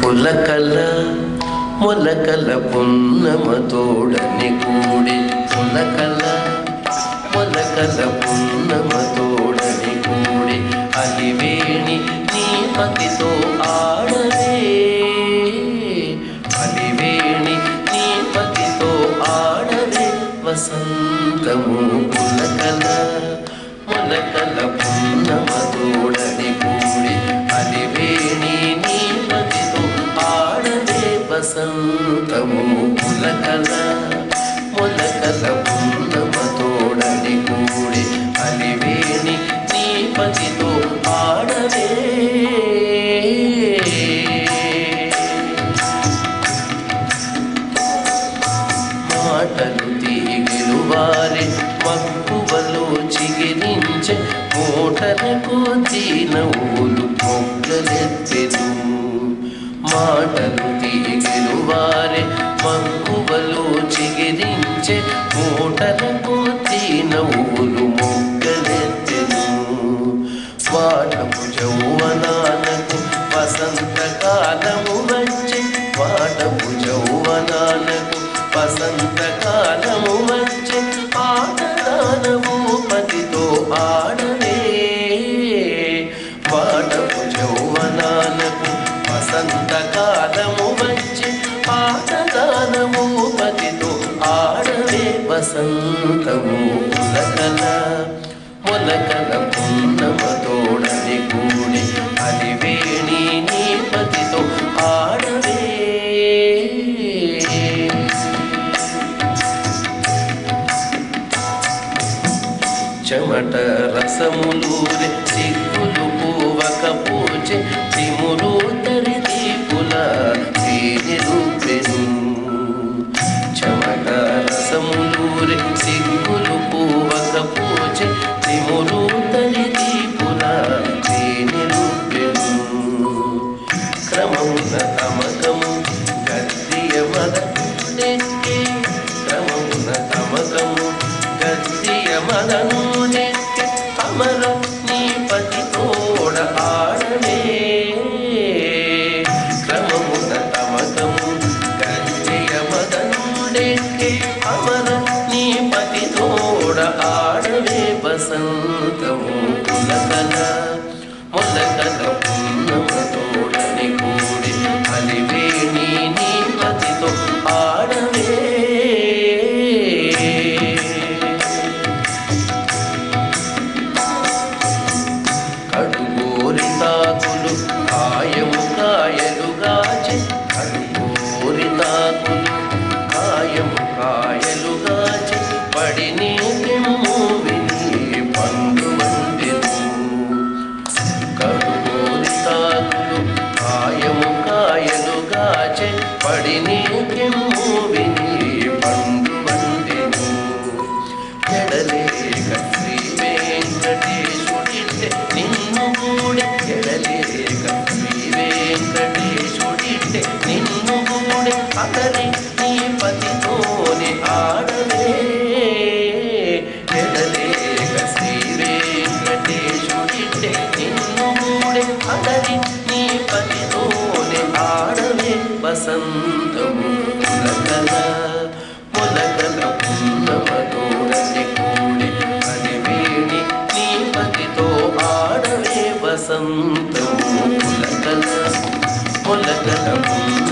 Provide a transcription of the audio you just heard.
పులకల మొలకల పున్నమతోడని కూడి పులకల మొలకల పున్నమతోడని కూడి అలివేణి నీ పతితో ఆడవే అలివేణి నీ పతితో ఆడవే వసంతము పులకల మొలకల పున్నమతోడని కూడి అలివేణి నీ పతితో ఆడవే వసంతము పులకల మొలకల పున్నమతోడని కూడి అలివేణి నీ పతితో ఆడవే మాటలు తీగిలు వారి మక్కువలో చిగిరించే మూటలకు దీనవులు మొగ్గలెత్తెను మాటలు తీగిలు వారి మక్కువలో చిగిరించే మూటలకు దీనవులు మొగ్గలెత్తెను వాటపు జౌవనాలకు వసంత కాలము వచ్చే వాటపు జౌవనాలకు వసంత కాలము వచ్చే ఆటదానము పతితో ఆడవే వాటపు జౌవనాలకు వసంత కాలము వచ్చే ఆటదానము పతితో ఆడవే వసంతము పులకల మొలకల పున్నమతోడని కూడి అలివేణి నీ పతితో ఆడవే చెమట రసములూరి సిగ్గులు పూవక పూజే తిమురు తరి దీపుల తేనెరుపెను చెమట రసములూరి సిగ్గులు పూవక పూజే తిమురు తరి దీపుల తేనెరుపెను క్రమమున తమకము గద్దియ మదనెక్కి క్రమమున తమకము గద్దియ మదను నెక్కి అమర నీ పతి తోడ ఆడవే క్రమమున తమకము గద్దియ మదను నెక్కి అమర నీ పతి తోడ ఆడవే వసంతము పులకల మొలకల పున్నమతోడని కూడి అలివేణి నీ పతితో ఆడవే కడుగోరి తాకులు కాయము కాయలుగాచి కడుగోరి తాకులు కాయము కాయలుగాచి పడి నీ కెమ్ము విని పండు వండెను కడుగోరి తాకులు కాయము కాయలు గాచె పడి నీకెమ్ము విని పండు వండెను ఎడలేక శ్రీ వెంకటేశుడిట్టే నిన్ను కూడా ఎడలేక శ్రీ వెంకటేశుడిట్టే నిన్ను కూడా అతని నీ పతితోనే ఆడలే ఎడలేక శ్రీ వెంకటేశుడిట్టే నిన్ను కూడా అతని నీ పతితోనే ఆడవే వసంతము పులకల మొలకల పున్నమతోడని కూడి అలివేణి నీ పతితో ఆడవే వసంతము పులకల మొలకల పున్న